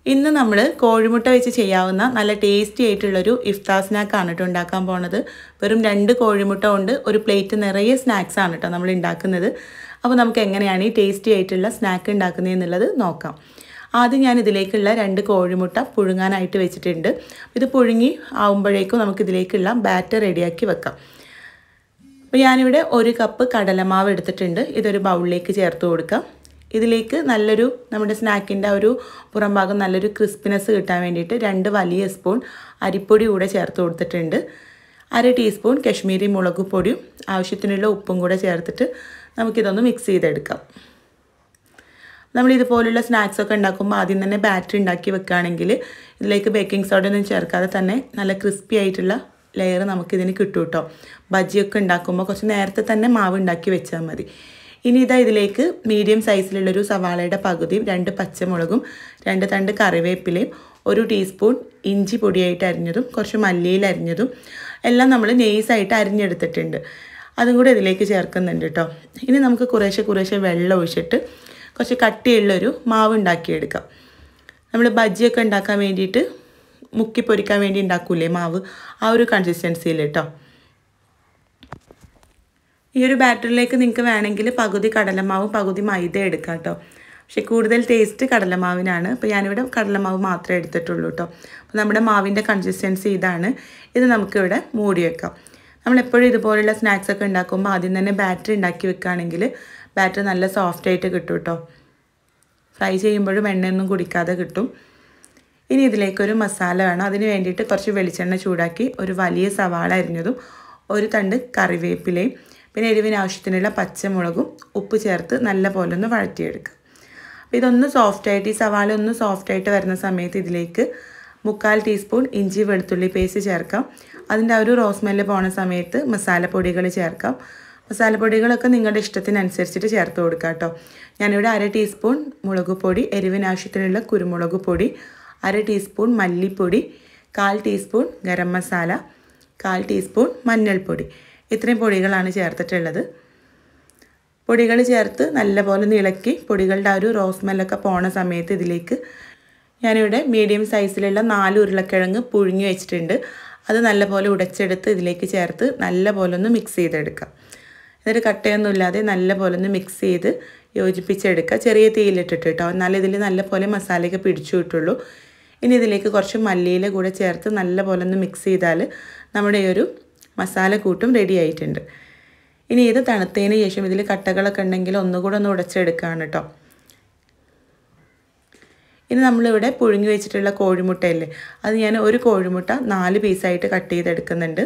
ഇന്ന് നമ്മൾ കോഴിമുട്ട വെച്ച് ചെയ്യാവുന്ന നല്ല ടേസ്റ്റി ആയിട്ടുള്ളൊരു ഇഫ്താർ സ്നാക്കാണ് കേട്ടോ ഉണ്ടാക്കാൻ പോണത് വെറും രണ്ട് കോഴിമുട്ട കൊണ്ട് ഒരു പ്ലേറ്റ് നിറയെ സ്നാക്സ് ആണ് കേട്ടോ നമ്മൾ ഉണ്ടാക്കുന്നത് അപ്പോൾ നമുക്ക് എങ്ങനെയാണ് ഈ ടേസ്റ്റി ആയിട്ടുള്ള സ്നാക്ക് ഉണ്ടാക്കുന്നത് എന്നുള്ളത് നോക്കാം ആദ്യം ഞാൻ ഇതിലേക്കുള്ള രണ്ട് കോഴിമുട്ട പുഴുങ്ങാനായിട്ട് വെച്ചിട്ടുണ്ട് ഇത് പുഴുങ്ങി ആവുമ്പോഴേക്കും നമുക്ക് ഇതിലേക്കുള്ള ബാറ്റർ റെഡിയാക്കി വെക്കാം അപ്പോൾ ഞാനിവിടെ ഒരു കപ്പ് കടലമാവ് എടുത്തിട്ടുണ്ട് ഇതൊരു ബൗളിലേക്ക് ചേർത്ത് കൊടുക്കാം ഇതിലേക്ക് നല്ലൊരു നമ്മുടെ സ്നാക്കിൻ്റെ ഒരു പുറം ഭാഗം നല്ലൊരു ക്രിസ്പിനെസ് കിട്ടാൻ വേണ്ടിയിട്ട് രണ്ട് വലിയ സ്പൂൺ അരിപ്പൊടി കൂടെ ചേർത്ത് കൊടുത്തിട്ടുണ്ട് അര ടീസ്പൂൺ കശ്മീരി മുളക് പൊടിയും ആവശ്യത്തിനുള്ള ഉപ്പും കൂടെ ചേർത്തിട്ട് നമുക്കിതൊന്ന് മിക്സ് ചെയ്തെടുക്കാം നമ്മൾ ഇതുപോലുള്ള സ്നാക്സ് ഒക്കെ ഉണ്ടാക്കുമ്പോൾ ആദ്യം തന്നെ ബാറ്ററി ഉണ്ടാക്കി വെക്കുകയാണെങ്കിൽ ഇതിലേക്ക് ബേക്കിംഗ് സോഡ ഒന്നും ചേർക്കാതെ തന്നെ നല്ല ക്രിസ്പി ആയിട്ടുള്ള ലെയർ നമുക്കിതിന് കിട്ടും കേട്ടോ ബജിയൊക്കെ ഉണ്ടാക്കുമ്പോൾ കുറച്ച് നേരത്തെ തന്നെ മാവ് ഉണ്ടാക്കി വെച്ചാൽ മതി ഇനി ഇതാ ഇതിലേക്ക് മീഡിയം സൈസിലുള്ളൊരു സവാളയുടെ പകുതിയും രണ്ട് പച്ചമുളകും രണ്ട് തണ്ട് കറിവേപ്പിലയും ഒരു ടീസ്പൂൺ ഇഞ്ചി പൊടിയായിട്ട് അരിഞ്ഞതും കുറച്ച് മല്ലിയിൽ അരിഞ്ഞതും എല്ലാം നമ്മൾ നെയ്സായിട്ട് അരിഞ്ഞെടുത്തിട്ടുണ്ട് അതും കൂടെ ഇതിലേക്ക് ചേർക്കുന്നുണ്ട് കേട്ടോ ഇനി നമുക്ക് കുറേശ്ശെ കുറേശ്ശെ വെള്ളം ഒഴിച്ചിട്ട് കുറച്ച് കട്ടിയുള്ളൊരു മാവ് ഉണ്ടാക്കിയെടുക്കാം നമ്മൾ ബജ്ജിയൊക്കെ ഉണ്ടാക്കാൻ വേണ്ടിയിട്ട് മുക്കി പൊരിക്കാൻ വേണ്ടി ഉണ്ടാക്കൂലേ മാവ് ആ ഒരു കൺസിസ്റ്റൻസിയിൽ കേട്ടോ ഈ ഒരു ബാറ്ററിലേക്ക് നിങ്ങൾക്ക് വേണമെങ്കിൽ പകുതി കടലമാവ് പകുതി മൈദ എടുക്കാം കേട്ടോ പക്ഷേ കൂടുതൽ ടേസ്റ്റ് കടലമാവിനാണ് അപ്പോൾ ഞാനിവിടെ കടലമാവ് മാത്രമേ എടുത്തിട്ടുള്ളൂ കേട്ടോ അപ്പോൾ നമ്മുടെ മാവിൻ്റെ കൺസിസ്റ്റൻസി ഇതാണ് ഇത് നമുക്കിവിടെ മൂടി വെക്കാം നമ്മളെപ്പോഴും ഇതുപോലുള്ള സ്നാക്സ് ഒക്കെ ഉണ്ടാക്കുമ്പോൾ ആദ്യം തന്നെ ബാറ്ററി ഉണ്ടാക്കി വെക്കുകയാണെങ്കിൽ ബാറ്ററി നല്ല സോഫ്റ്റ് ആയിട്ട് കിട്ടും കേട്ടോ ഫ്രൈ ചെയ്യുമ്പോഴും എണ്ണയൊന്നും കുടിക്കാതെ കിട്ടും ഇനി ഇതിലേക്കൊരു മസാല വേണം അതിന് വേണ്ടിയിട്ട് കുറച്ച് വെളിച്ചെണ്ണ ചൂടാക്കി ഒരു വലിയ സവാള അരിഞ്ഞതും ഒരു തണ്ട് കറിവേപ്പിലയും പിന്നെ എരിവിന് ആവശ്യത്തിനുള്ള പച്ചമുളകും ഉപ്പ് ചേർത്ത് നല്ല പോലെ ഒന്ന് വഴറ്റിയെടുക്കുക അപ്പോൾ ഇതൊന്ന് സോഫ്റ്റായിട്ട് ഈ സവാള ഒന്ന് സോഫ്റ്റായിട്ട് വരുന്ന സമയത്ത് ഇതിലേക്ക് മുക്കാൽ ടീസ്പൂൺ ഇഞ്ചി വെളുത്തുള്ളി പേസ്റ്റ് ചേർക്കാം അതിൻ്റെ ആ ഒരു റോസ്മെല്ല് പോണ സമയത്ത് മസാലപ്പൊടികൾ ചേർക്കാം മസാലപ്പൊടികളൊക്കെ നിങ്ങളുടെ ഇഷ്ടത്തിനനുസരിച്ചിട്ട് ചേർത്ത് കൊടുക്കുക കേട്ടോ ഞാനിവിടെ അര ടീസ്പൂൺ മുളക് പൊടി എരിവിന് ആവശ്യത്തിനുള്ള കുരുമുളക് പൊടി അര ടീസ്പൂൺ മല്ലിപ്പൊടി കാൽ ടീസ്പൂൺ ഗരം മസാല കാൽ ടീസ്പൂൺ മഞ്ഞൾപ്പൊടി ഇത്രയും പൊടികളാണ് ചേർത്തിട്ടുള്ളത് പൊടികൾ ചേർത്ത് നല്ലപോലെ ഇളക്കി പൊടികളുടെ ആ ഒരു റോസ്മെല്ലൊക്കെ പോണ സമയത്ത് ഇതിലേക്ക് ഞാനിവിടെ മീഡിയം സൈസിലുള്ള നാല് ഉരുളക്കിഴങ്ങ് പുഴുങ്ങി വെച്ചിട്ടുണ്ട് അത് നല്ലപോലെ ഉടച്ചെടുത്ത് ഇതിലേക്ക് ചേർത്ത് നല്ലപോലെ ഒന്ന് മിക്സ് ചെയ്തെടുക്കാം എന്നിട്ട് കട്ടയൊന്നും ഇല്ലാതെ നല്ലപോലെ ഒന്ന് മിക്സ് ചെയ്ത് യോജിപ്പിച്ചെടുക്കുക ചെറിയ തീയിലിട്ടിട്ട് കേട്ടോ എന്നാലും ഇതിൽ നല്ലപോലെ മസാലയൊക്കെ പിടിച്ചു കിട്ടുള്ളൂ ഇനി ഇതിലേക്ക് കുറച്ച് മല്ലിയില കൂടെ ചേർത്ത് നല്ലപോലെ ഒന്ന് മിക്സ് ചെയ്താൽ നമ്മുടെ ഈ ഒരു മസാല കൂട്ടും റെഡി ആയിട്ടുണ്ട് ഇനി ഇത് തണുത്തതിന് ശേഷം ഇതിൽ കട്ടകളൊക്കെ ഉണ്ടെങ്കിൽ ഒന്നുകൂടെ ഒന്ന് ഉടച്ചെടുക്കുകയാണ് കേട്ടോ ഇനി നമ്മളിവിടെ പുഴുങ്ങി വെച്ചിട്ടുള്ള കോഴിമുട്ടയില്ലേ അത് ഞാൻ ഒരു കോഴിമുട്ട നാല് പീസായിട്ട് കട്ട് ചെയ്തെടുക്കുന്നുണ്ട്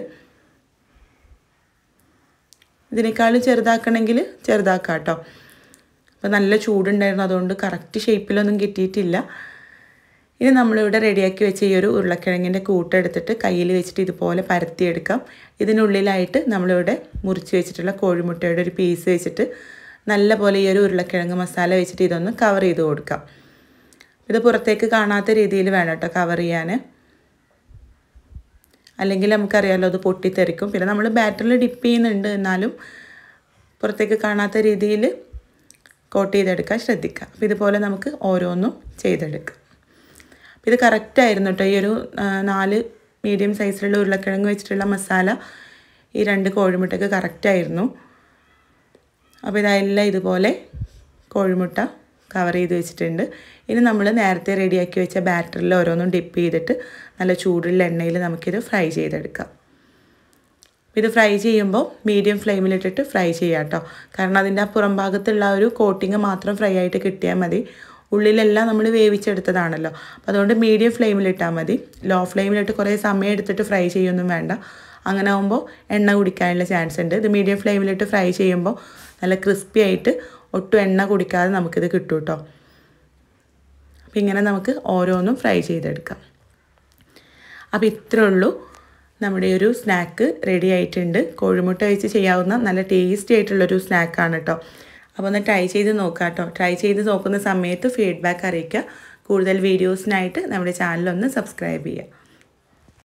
ഇതിനേക്കാളും ചെറുതാക്കണമെങ്കിൽ ചെറുതാക്കാം കേട്ടോ അപ്പോൾ നല്ല ചൂടുണ്ടായിരുന്നു അതുകൊണ്ട് കറക്റ്റ് ഷേപ്പിലൊന്നും കിട്ടിയിട്ടില്ല ഇനി നമ്മളിവിടെ റെഡിയാക്കി വെച്ച ഈ ഒരു ഉരുളക്കിഴങ്ങിൻ്റെ കൂട്ടെടുത്തിട്ട് കയ്യിൽ വെച്ചിട്ട് ഇതുപോലെ പരത്തിയെടുക്കാം ഇതിനുള്ളിലായിട്ട് നമ്മളിവിടെ മുറിച്ച് വെച്ചിട്ടുള്ള കോഴിമുട്ടയുടെ ഒരു പീസ് വെച്ചിട്ട് നല്ല പോലെ ഈ ഒരു ഉരുളക്കിഴങ്ങ് മസാല വെച്ചിട്ട് ഇതൊന്ന് കവർ ചെയ്ത് കൊടുക്കാം ഇത് പുറത്തേക്ക് കാണാത്ത രീതിയിൽ വേണം കേട്ടോ കവർ ചെയ്യാൻ അല്ലെങ്കിൽ നമുക്കറിയാമല്ലോ അത് പൊട്ടിത്തെറിക്കും പിന്നെ നമ്മൾ ബാറ്ററിൽ ഡിപ്പ് ചെയ്യുന്നുണ്ട് എന്നാലും പുറത്തേക്ക് കാണാത്ത രീതിയിൽ കോട്ട് ചെയ്തെടുക്കാൻ ശ്രദ്ധിക്കുക അപ്പോൾ ഇതുപോലെ നമുക്ക് ഓരോന്നും ചെയ്തെടുക്കാം അപ്പോൾ ഇത് കറക്റ്റായിരുന്നു കേട്ടോ ഈ ഒരു നാല് മീഡിയം സൈസിലുള്ള ഉരുളക്കിഴങ്ങ് വെച്ചിട്ടുള്ള മസാല ഈ രണ്ട് കോഴിമുട്ടയ്ക്ക് കറക്റ്റായിരുന്നു അപ്പോൾ ഇതെല്ലാം ഇതുപോലെ കോഴിമുട്ട കവർ ചെയ്ത് വെച്ചിട്ടുണ്ട് ഇനി നമ്മൾ നേരത്തെ റെഡിയാക്കി വെച്ച ബാറ്ററിൽ ഓരോന്നും ഡിപ്പ് ചെയ്തിട്ട് നല്ല ചൂടുള്ള എണ്ണയിൽ നമുക്കിത് ഫ്രൈ ചെയ്തെടുക്കാം ഇത് ഫ്രൈ ചെയ്യുമ്പോൾ മീഡിയം ഫ്ലെയിമിലിട്ടിട്ട് ഫ്രൈ ചെയ്യാം കേട്ടോ കാരണം അതിൻ്റെ ആ പുറം ഭാഗത്തുള്ള ആ ഒരു കോട്ടിങ് മാത്രം ഫ്രൈ ആയിട്ട് കിട്ടിയാൽ മതി ഉള്ളിലെല്ലാം നമ്മൾ വേവിച്ചെടുത്തതാണല്ലോ അപ്പോൾ അതുകൊണ്ട് മീഡിയം ഫ്ലെയിമിലിട്ടാൽ മതി ലോ ഫ്ലെയിമിലിട്ട് കുറേ സമയം എടുത്തിട്ട് ഫ്രൈ ചെയ്യൊന്നും വേണ്ട അങ്ങനെ ആകുമ്പോൾ എണ്ണ കുടിക്കാനുള്ള ചാൻസ് ഉണ്ട് ഇത് മീഡിയം ഫ്ലെയിമിലിട്ട് ഫ്രൈ ചെയ്യുമ്പോൾ നല്ല ക്രിസ്പി ആയിട്ട് ഒട്ടും എണ്ണ കുടിക്കാതെ നമുക്കിത് കിട്ടും കേട്ടോ അപ്പോൾ ഇങ്ങനെ നമുക്ക് ഓരോന്നും ഫ്രൈ ചെയ്തെടുക്കാം അപ്പോൾ ഇത്രേ ഉള്ളൂ നമ്മുടെ ഒരു സ്നാക്ക് റെഡി ആയിട്ടുണ്ട് കോഴിമുട്ട വെച്ച് ചെയ്യാവുന്ന നല്ല ടേസ്റ്റി ആയിട്ടുള്ളൊരു സ്നാക്കാണ് കേട്ടോ അപ്പോൾ ഒന്ന് ട്രൈ ചെയ്ത് നോക്കാം കേട്ടോ ട്രൈ ചെയ്ത് നോക്കുന്ന സമയത്ത് ഫീഡ്ബാക്ക് അറിയിക്കുക കൂടുതൽ വീഡിയോസിനായിട്ട് നമ്മുടെ ചാനലൊന്ന് സബ്സ്ക്രൈബ് ചെയ്യുക